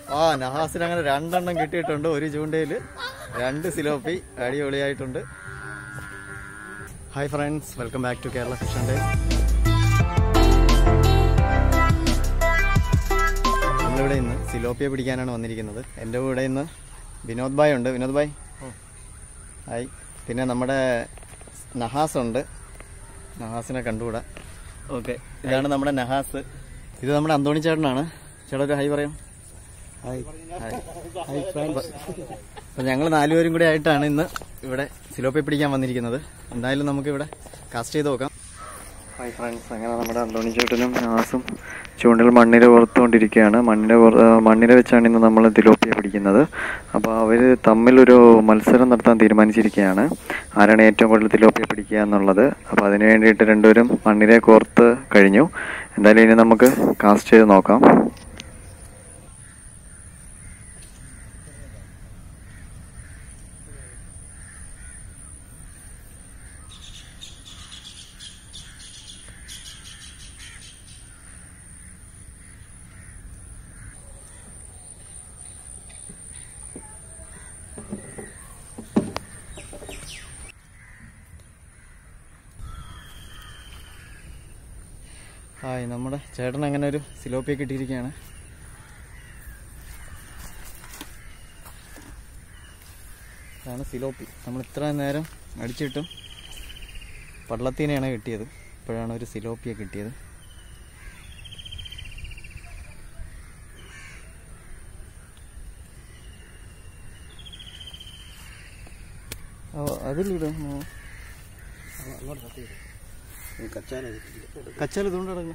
ആ നഹാസിന് അങ്ങനെ രണ്ടെണ്ണം കിട്ടിയിട്ടുണ്ട് ഒരു ചൂണ്ടയിൽ രണ്ട് സിലോപ്പി അടിപൊളിയായിട്ടുണ്ട് hi friends welcome back to Kerala fish day നമ്മളിവിടെ ഇന്ന് സിലോപ്പിയെ പിടിക്കാനാണ് വന്നിരിക്കുന്നത് എൻ്റെ കൂടെ ഇന്ന് വിനോദ് ഭായ് ഉണ്ട് വിനോദ് ഭായ് ഹായ് പിന്നെ നമ്മുടെ നഹാസ് ഉണ്ട് നഹാസിനെ കണ്ടുകൂടാ ഓക്കെ ഇതാണ് നമ്മുടെ നഹാസ് ഇത് നമ്മുടെ അന്തോണി ചേട്ടനാണ് ചേട്ടാ ഒരു ഹായ് പറയാം ഹായ് ഹായ് ഹായ് ഫ്രണ്ട്സ് അപ്പം ഞങ്ങൾ നാലുപേരും കൂടെ ആയിട്ടാണ് ഇന്ന് ഇവിടെ സിലോപ്പി പിടിക്കാൻ വന്നിരിക്കുന്നത് എന്തായാലും നമുക്ക് ഇവിടെ കാസ്റ്റ് ചെയ്ത് നോക്കാം ഹായ് ഫ്രണ്ട്സ് അങ്ങനെ നമ്മുടെ അന്തോണി ചേട്ടനും നാസും ചൂണ്ടിൽ മണ്ണിര പുറത്തുകൊണ്ടിരിക്കുകയാണ് മണ്ണിര പുറ- ആ, മണ്ണിര വെച്ചാണ് ഇന്ന് നമ്മൾ തിലോപ്പിയെ പിടിക്കുന്നത് അപ്പോൾ അവർ തമ്മിലൊരു മത്സരം നടത്താൻ തീരുമാനിച്ചിരിക്കുകയാണ് ആരാണ് ഏറ്റവും കൂടുതൽ തിലോപ്പിയെ പിടിക്കുക എന്നുള്ളത് അപ്പോൾ അതിന് വേണ്ടിയിട്ട് രണ്ടുപേരും മണ്ണിരെ കോർത്ത് കഴിഞ്ഞു എന്തായാലും ഇനി നമുക്ക് കാസ്റ്റ് ചെയ്ത് നോക്കാം ഹായ് നമ്മുടെ ചേട്ടൻ അങ്ങനെ ഒരു സിലോപ്പിയെ കിട്ടിയിരിക്കുകയാണ് ഇതാണ് സിലോപ്പി നമ്മൾ ഇത്ര നേരം അടിച്ചിട്ടും പള്ളത്തീനെയാണ് കിട്ടിയത് ഇപ്പോഴാണ് ഒരു സിലോപ്പിയെ കിട്ടിയത് ഓ അതിലിടും കച്ചാൽ ഇതുകൊണ്ട് കിടക്കുന്നു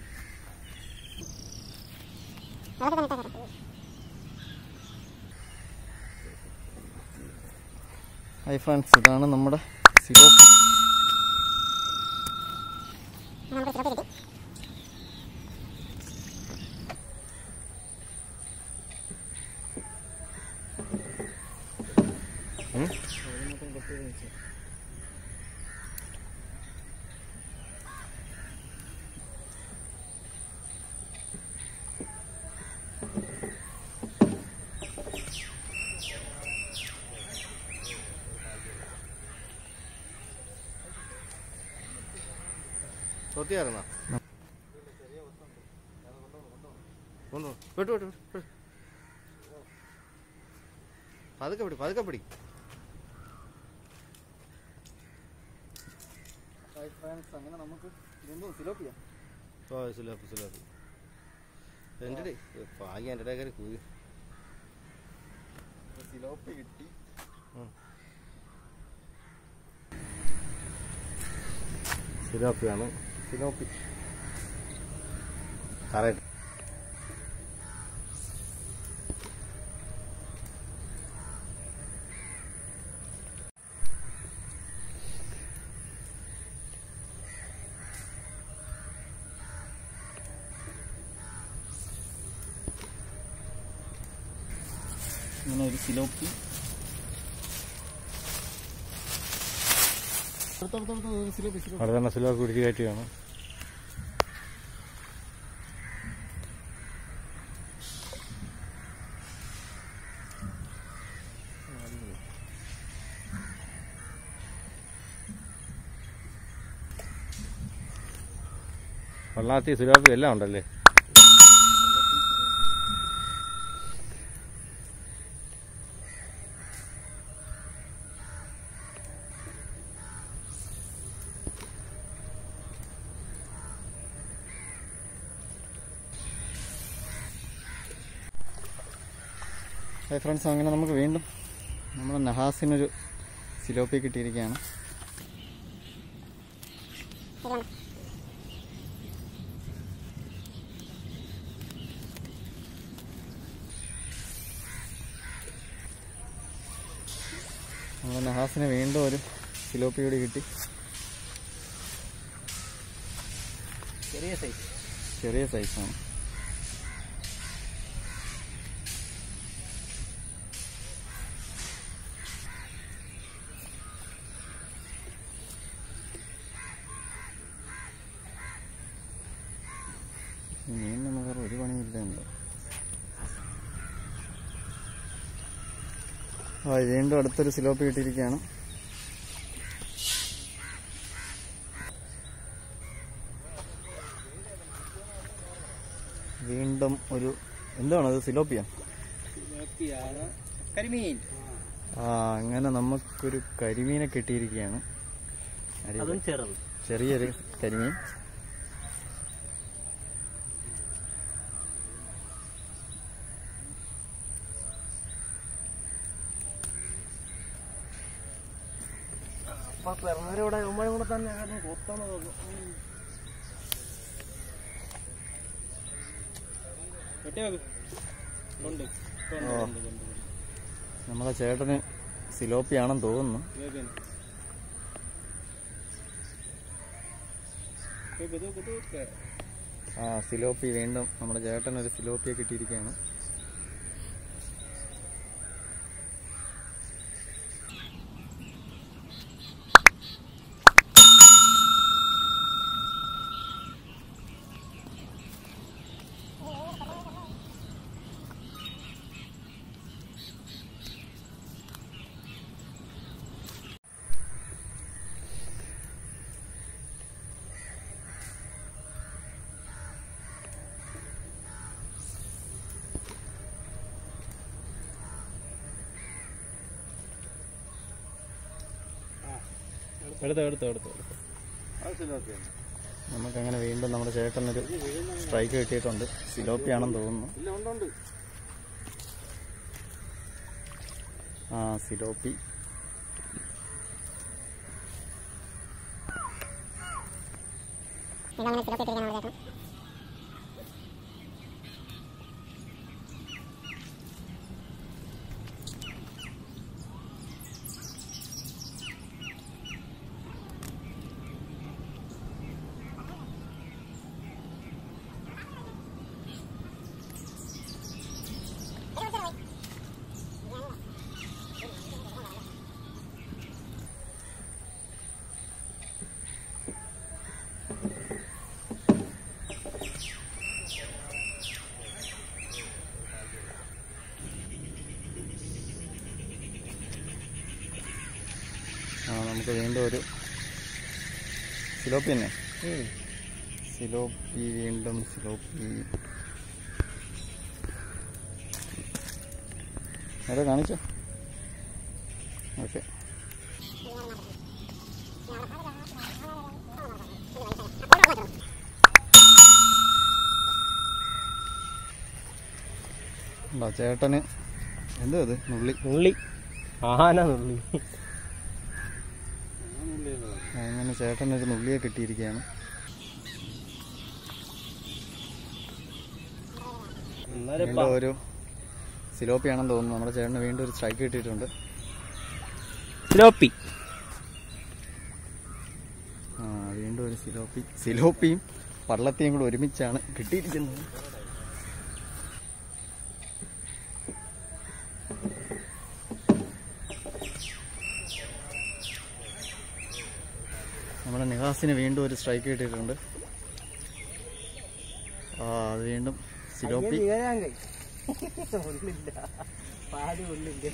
ഹായ് ഫ്രണ്ട്സ് ഇതാണ് നമ്മുടെ സിലോപ്പി സത്യായിരുന്ന ഒന്ന് വിട്ടു വിട്ടു വിട്ടു പതുക്കെ പിടി പതുക്കെ പിടി ഹായ് ഫ്രണ്ട്സ് അങ്ങനെ നമുക്ക് ഇതെന്തോ സിലോപ്പിയാ ഓ സുലാപ്പ് സുലാപ്പ് എൻ്റെ ഭാഗ്യം എൻ്റെ കയറി കൂടി സിലോപ്പി കിട്ടി സുലാപ്പിയാണ് സിലോപ്പി കറക്റ്റ് ഇങ്ങനെ ഒരു സിലോപ്പി അടുത്തടുത്തടുത്ത് ഒരു സിലോപ്പി സിലോപ്പി അവിടെ തന്നെ സുലാപ്പ് പിടിച്ച് കയറ്റുകയാണ് വള്ളാത്തി സുലാപ്പി എല്ലാം ഉണ്ടല്ലേ ഹായ് ഫ്രണ്ട്സ് അങ്ങനെ നമുക്ക് വീണ്ടും നമ്മുടെ നഹാസിനൊരു സിലോപ്പി കിട്ടിയിരിക്കുകയാണ് നമ്മുടെ നഹാസിന് വീണ്ടും ഒരു സിലോപ്പി കൂടി കിട്ടി ചെറിയ സൈസ് ചെറിയ സൈസാണ് മീനിനൊന്നും വേറെ ഒരു പണിയില്ല എന്തോ ആ വീണ്ടും അടുത്തൊരു സിലോപ്പി കിട്ടിയിരിക്കുകയാണ് വീണ്ടും ഒരു എന്താണ് അത് സിലോപ്പിയ കരിമീൻ ആ അങ്ങനെ നമുക്കൊരു കരിമീനെ കിട്ടിയിരിക്കുകയാണ് അടിപൊളി. അതും ചെറുത് ചെറിയൊരു കരിമീൻ അപ്പൊ പിറന്നവരിവിടെ ഉമ്മയും കൂടെ തന്നെ ആയിരുന്നു കൊത്താന്ന് തോന്നുന്നു ഉണ്ട് ഓ. നമ്മളെ ചേട്ടന് സിലോപ്പിയാണെന്ന് തോന്നുന്നു ആ സിലോപ്പി വീണ്ടും നമ്മുടെ ചേട്ടൻ ഒരു സിലോപ്പിയെ കിട്ടിയിരിക്കുകയാണ് എടുത്തോ എടുത്തോ എടുത്തോ നമുക്കങ്ങനെ വീണ്ടും നമ്മുടെ ചേട്ടനൊരു സ്ട്രൈക്ക് കിട്ടിയിട്ടുണ്ട് സിലോപ്പിയാണെന്ന് തോന്നുന്നു ഇല്ല ഉണ്ട് ഉണ്ട് ആ സിലോപ്പി ആ നമുക്ക് വീണ്ടും ഒരു സിലോപ്പി തന്നെ സിലോപ്പി വീണ്ടും സിലോപ്പി നേരെ കാണിച്ചോ ഓക്കെ ഉണ്ടോ ചേട്ടന് എന്താ ഇത് നുള്ളി ഉള്ളി ആന ഉള്ളി അങ്ങനെ ചേട്ടനൊരു നുള്ളിയെ കിട്ടിയിരിക്കുകയാണ് എന്നാലും വീണ്ടും ഒരു സിലോപ്പിയാണെന്ന് തോന്നുന്നു നമ്മുടെ ചേട്ടന് വീണ്ടും ഒരു സ്ട്രൈക്ക് കിട്ടിയിട്ടുണ്ട് സിലോപ്പി ആ വീണ്ടും ഒരു സിലോപ്പി സിലോപ്പിയും പള്ളത്തിയും കൂടെ ഒരുമിച്ചാണ് കിട്ടിയിരിക്കുന്നത് നമ്മുടെ നിഹാസിന് വീണ്ടും ഒരു സ്ട്രൈക്ക് കിട്ടിയിട്ടുണ്ട് ആ അത് വീണ്ടും സിലോപ്പി ഉള്ളില്ല പാല് ഉള്ളില്ല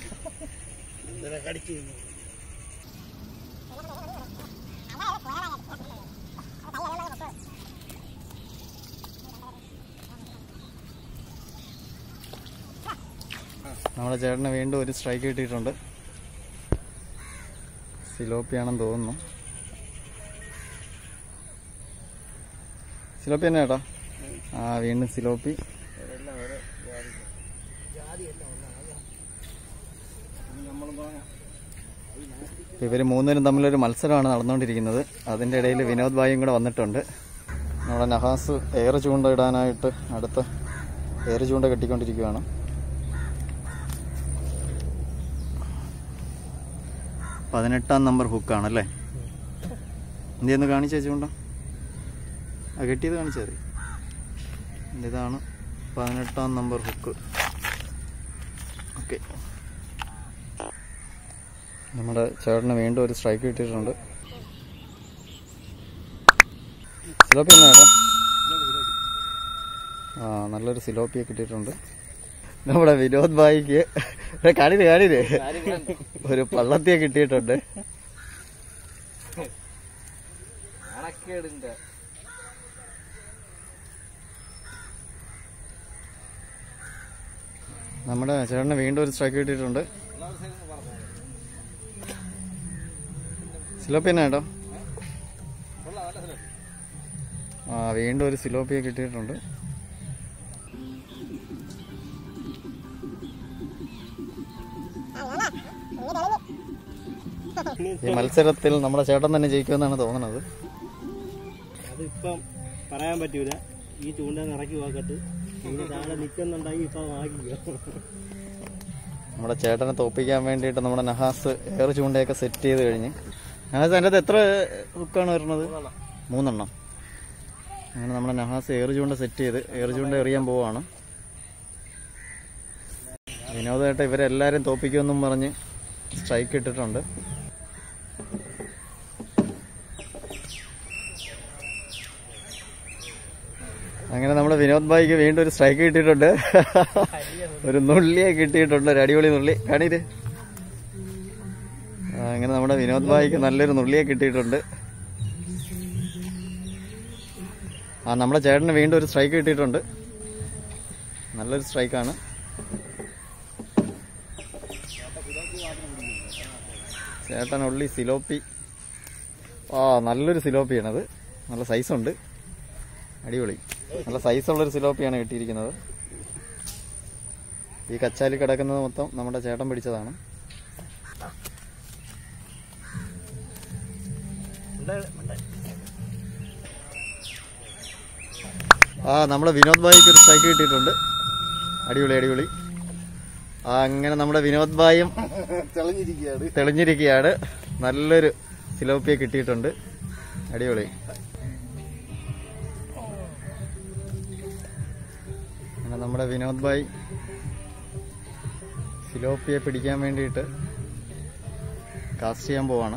നമ്മുടെ ചേട്ടന് വീണ്ടും ഒരു സ്ട്രൈക്ക് കിട്ടിയിട്ടുണ്ട് സിലോപ്പിയാണെന്ന് തോന്നുന്നു സിലോപ്പി തന്നെ ചേട്ടാ ആ വീണ്ടും സിലോപ്പി ഇപ്പൊ ഇവര് മൂന്നുപേരും തമ്മിലൊരു മത്സരമാണ് നടന്നുകൊണ്ടിരിക്കുന്നത് അതിന്റെ ഇടയിൽ വിനോദ് ഭായും കൂടെ വന്നിട്ടുണ്ട് നമ്മുടെ നഹാസ് എയർ ചൂണ്ട ഇടാനായിട്ട് അടുത്ത എയർ ചൂണ്ട കെട്ടിക്കൊണ്ടിരിക്കുകയാണ് പതിനെട്ടാം നമ്പർ ഹുക്കാണല്ലേ എന്തെന്ന് കാണിച്ചു വെച്ചുകൊണ്ടോ ആ കെട്ടിയത് കാണിച്ചാൽ മതി ഇതാണ് പതിനെട്ടാം നമ്പർ ഹുക്ക് ഓക്കെ നമ്മുടെ ചേട്ടന് വീണ്ടും ഒരു സ്ട്രൈക്ക് കിട്ടിയിട്ടുണ്ട് സിലോപ്പി എന്നാ ചേട്ടാ ആ നല്ലൊരു സിലോപ്പിയെ കിട്ടിയിട്ടുണ്ട് നമ്മുടെ വിനോദ് ഭായിക്ക് കാണില് കാണില് ഒരു പള്ളത്തിയെ കിട്ടിയിട്ടുണ്ട് അണക്കേടിന്റെ നമ്മുടെ ചേട്ടന് വീണ്ടും ഒരു സ്ട്രൈക്ക് കിട്ടിയിട്ടുണ്ട് സിലോപ്പിയ കേട്ടോ ആ വീണ്ടും ഒരു സിലോപ്പിയ കിട്ടിയിട്ടുണ്ട് ഈ മത്സരത്തിൽ നമ്മുടെ ചേട്ടൻ തന്നെ ജയിക്കുമെന്നാണ് തോന്നുന്നത് അതിപ്പം പറയാൻ പറ്റൂല ഈ ചൂണ്ട ഇറക്കി നോക്കട്ട് ഇനി താഴെ നിൽക്കുന്നുണ്ടെങ്കിൽ ഇപ്പം വാങ്ങിക്കോ നമ്മുടെ ചേട്ടനെ തോപ്പിക്കാൻ വേണ്ടിയിട്ട് നമ്മുടെ നഹാസ് ഏർ ചൂണ്ടയൊക്കെ സെറ്റ് ചെയ്ത് കഴിഞ്ഞ് നഹാസ് അതിൻ്റെ അകത്ത് എത്ര ഹുക്കാണ് വരുന്നത് മൂന്നെണ്ണം അങ്ങനെ നമ്മുടെ നഹാസ് ഏർ ചൂണ്ട സെറ്റ് ചെയ്ത് ഏർ ചൂണ്ട എറിയാൻ പോവാണ് വിനോദമായിട്ട് ഇവരെല്ലാവരും തോപ്പിക്കുമെന്നും പറഞ്ഞ് സ്ട്രൈക്ക് ഇട്ടിട്ടുണ്ട് അങ്ങനെ നമ്മുടെ വിനോദ് ഭായിക്ക് വീണ്ടും ഒരു സ്ട്രൈക്ക് കിട്ടിയിട്ടുണ്ട് ഒരു നുള്ളിയെ കിട്ടിയിട്ടുണ്ട് ഒരു അടിപൊളി നുള്ളി കാണീര് ആ, അങ്ങനെ നമ്മുടെ വിനോദ് ഭായിക്ക് നല്ലൊരു നുള്ളിയെ കിട്ടിയിട്ടുണ്ട് ആ നമ്മുടെ ചേട്ടന് വീണ്ടും ഒരു സ്ട്രൈക്ക് കിട്ടിയിട്ടുണ്ട് നല്ലൊരു സ്ട്രൈക്കാണ് ചേട്ടൻ ഉള്ളി സിലോപ്പി ആ നല്ലൊരു സിലോപ്പിയാണത് നല്ല സൈസുണ്ട് അടിപൊളി നല്ല സൈസുള്ളൊരു സിലോപ്പിയാണ് കിട്ടിയിരിക്കുന്നത് ഈ കച്ചാലി കിടക്കുന്നത് മൊത്തം നമ്മുടെ ചേട്ടൻ പിടിച്ചതാണ് ആ നമ്മുടെ വിനോദ് ഭായിക്ക് ഒരു സ്ട്രൈക്ക് കിട്ടിയിട്ടുണ്ട് അടിപൊളി അടിപൊളി ആ അങ്ങനെ നമ്മുടെ വിനോദ് ഭായും തെളിഞ്ഞിരിക്കുകയാണ് തെളിഞ്ഞിരിക്കുകയാണ് നല്ലൊരു സിലോപ്പിയെ കിട്ടിയിട്ടുണ്ട് അടിപൊളി അങ്ങനെ നമ്മുടെ വിനോദ് ഭായ് സിലോപ്പിയെ പിടിക്കാൻ വേണ്ടിയിട്ട് കാസ്റ്റ് ചെയ്യാൻ പോവാണ്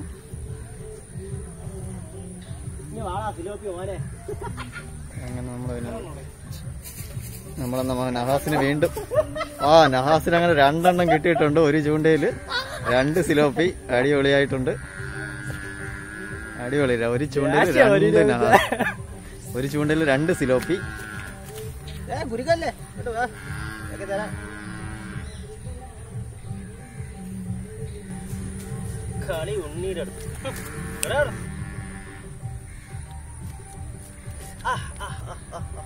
ഇനി വാടാ സിലോപ്പി ഓരെ അങ്ങനെ നമ്മുടെ വിനോദ് നമ്മളെ നമ്മ നഹാസിന് വീണ്ടും ആ നഹാസിന് അങ്ങനെ രണ്ടെണ്ണം കിട്ടിയിട്ടുണ്ട് ഒരു ചൂണ്ടയില് രണ്ട് സിലോപ്പി അടിപൊളിയായിട്ടുണ്ട് അടിപൊളി ഒരു ചൂണ്ടയില് രണ്ട് നഹാസ് ഒരു ചൂണ്ടയില് രണ്ട് സിലോപ്പി ഏ ഗുരുക്കല്ലേ ഇങ്ങോട്ട് വാ ഇതൊക്കെ തരാം കളി ഉണ്ണീരടുത്ത് എടാ, എടാ. ആ, ആ, ആ, ആ, ആ.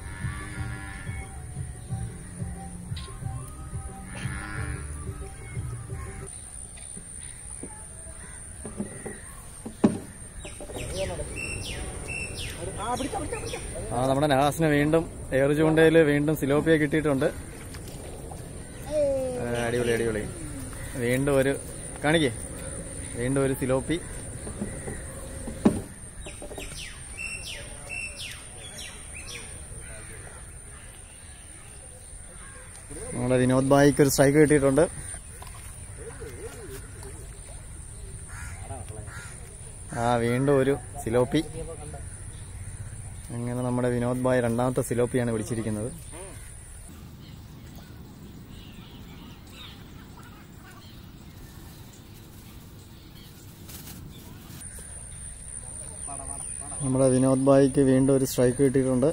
ആ പിടിച്ചോ പിടിച്ചോ പിടിച്ചോ ആ നമ്മുടെ നഹാസിന് വീണ്ടും ഏറ് ചൂണ്ടയില് വീണ്ടും സിലോപ്പിയെ കിട്ടിയിട്ടുണ്ട് ആ, അടിപൊളി അടിപൊളി വീണ്ടും ഒരു കാണിക്കേ വീണ്ടും ഒരു സിലോപ്പി നമ്മുടെ വിനോദ് ഭായിക്ക് ഒരു സ്ട്രൈക്ക് കിട്ടിയിട്ടുണ്ട് ആ വീണ്ടും ഒരു സിലോപ്പി അങ്ങനെ നമ്മുടെ വിനോദ് ഭായ് രണ്ടാമത്തെ സിലോപ്പിയാണ് പിടിച്ചിരിക്കുന്നത് നമ്മുടെ വിനോദ് ഭായിക്ക് വീണ്ടും ഒരു സ്ട്രൈക്ക് കിട്ടിയിട്ടുണ്ട്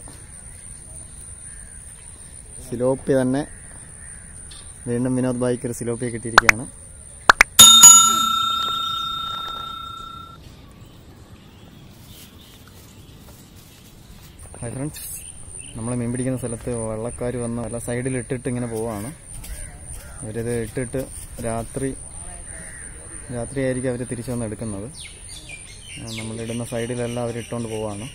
സിലോപ്പി തന്നെ വീണ്ടും വിനോദ് ഭായിക്ക് ഒരു സിലോപ്പി കിട്ടിയിരിക്കുകയാണ് ഹായ് ഫ്രണ്ട്സ് നമ്മൾ മീൻ പിടിക്കുന്ന സ്ഥലത്ത് വള്ളക്കാർ വന്ന് വല്ല സൈഡിൽ ഇട്ടിട്ട് ഇങ്ങനെ പോവാണ് അവരിത് ഇട്ടിട്ട് രാത്രി രാത്രിയായിരിക്കും അവർ തിരിച്ചു വന്ന് എടുക്കുന്നത് ആ, നമ്മളിടുന്ന സൈഡിലെല്ലാം അവർ ഇട്ടുകൊണ്ട് പോവാണ്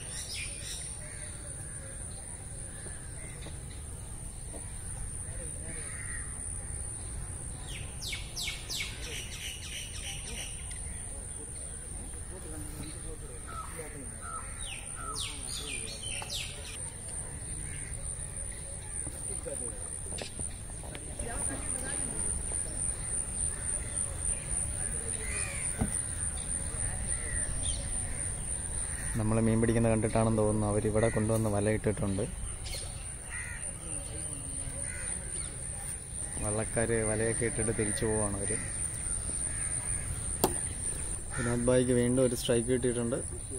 നമ്മൾ മീൻ പിടിക്കുന്നത് കണ്ടിട്ടാണെന്ന് തോന്നുന്നു അവരിവിടെ കൊണ്ടുവന്ന് വല ഇട്ടിട്ടുണ്ട് വള്ള ആൾക്കാർ വലയൊക്കെ ഇട്ടിട്ട് തിരിച്ചു പോവാണ് അവർ വിനോദ് ഭായിക്ക് വീണ്ടും ഒരു സ്ട്രൈക്ക് കിട്ടിയിട്ടുണ്ട്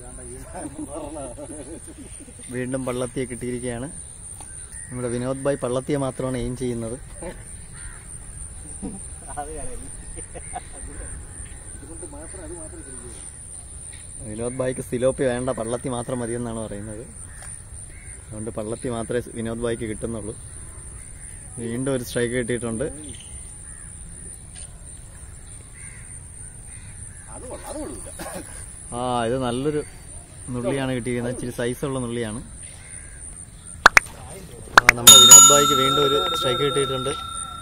വീണ്ടും പള്ളത്തിയെ കിട്ടിയിരിക്കുകയാണ് നമ്മുടെ വിനോദ് ഭായ് പള്ളത്തിയെ മാത്രമാണ് എയിം ചെയ്യുന്നത് അത് കളയും വിനോദ് ഭായിക്ക് സിലോപ്പി വേണ്ട പള്ളത്തി മാത്രം മതിയെന്നാണ് പറയുന്നത് അതുകൊണ്ട് പള്ളത്തി മാത്രമേ വിനോദ് ഭായിക്ക് കിട്ടുന്നുള്ളൂ വീണ്ടും ഒരു സ്ട്രൈക്ക് കിട്ടിയിട്ടുണ്ട് അത് കൊള്ളാം അത് കൊള്ളൂല ആ ഇത് നല്ലൊരു നുള്ളിയാണ് കിട്ടിയിരിക്കുന്നത് ഇച്ചിരി സൈസുള്ള നുള്ളിയാണ് ആ, നമ്മുടെ വിനോദ് ഭായിക്ക് വീണ്ടും ഒരു സ്ട്രൈക്ക് കിട്ടിയിട്ടുണ്ട്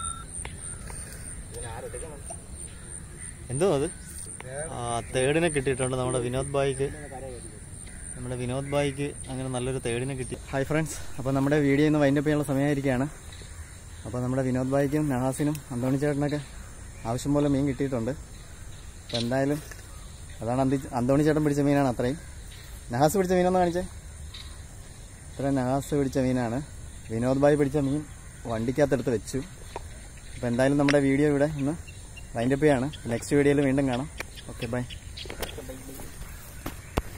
എന്തോ അത് ആ തേർഡിനെ കിട്ടിയിട്ടുണ്ട് നമ്മുടെ വിനോദ് ഭായിക്ക് നമ്മുടെ വിനോദ് ഭായിക്ക് അങ്ങനെ നല്ലൊരു തേർഡിനെ കിട്ടി ഹായ് ഫ്രണ്ട്സ് അപ്പോൾ നമ്മുടെ വീഡിയോ ഇന്ന് വൈൻഡപ്പ് ചെയ്യാനുള്ള സമയമായിരിക്കുകയാണ് അപ്പോൾ നമ്മുടെ വിനോദ് ഭായിക്കും നഹാസിനും അന്തോണി ചേട്ടനൊക്കെ ആവശ്യം പോലെ മീൻ കിട്ടിയിട്ടുണ്ട് അപ്പോൾ എന്തായാലും അതാണ് അന്തി അന്തോണി ചേട്ടൻ പിടിച്ച മീനാണ് അത്രയും നഹാസ് പിടിച്ച മീനൊന്ന് കാണിച്ചേ ഇത്രയും നഹാസ് പിടിച്ച മീനാണ് വിനോദ് ഭായ് പിടിച്ച മീൻ വണ്ടിക്കകത്തെടുത്ത് വെച്ചു അപ്പോൾ എന്തായാലും നമ്മുടെ വീഡിയോ ഇവിടെ ഇന്ന് വൈൻഡപ്പ് ചെയ്യാണ് നെക്സ്റ്റ് വീഡിയോയിൽ വീണ്ടും കാണാം ഓക്കെ ബൈ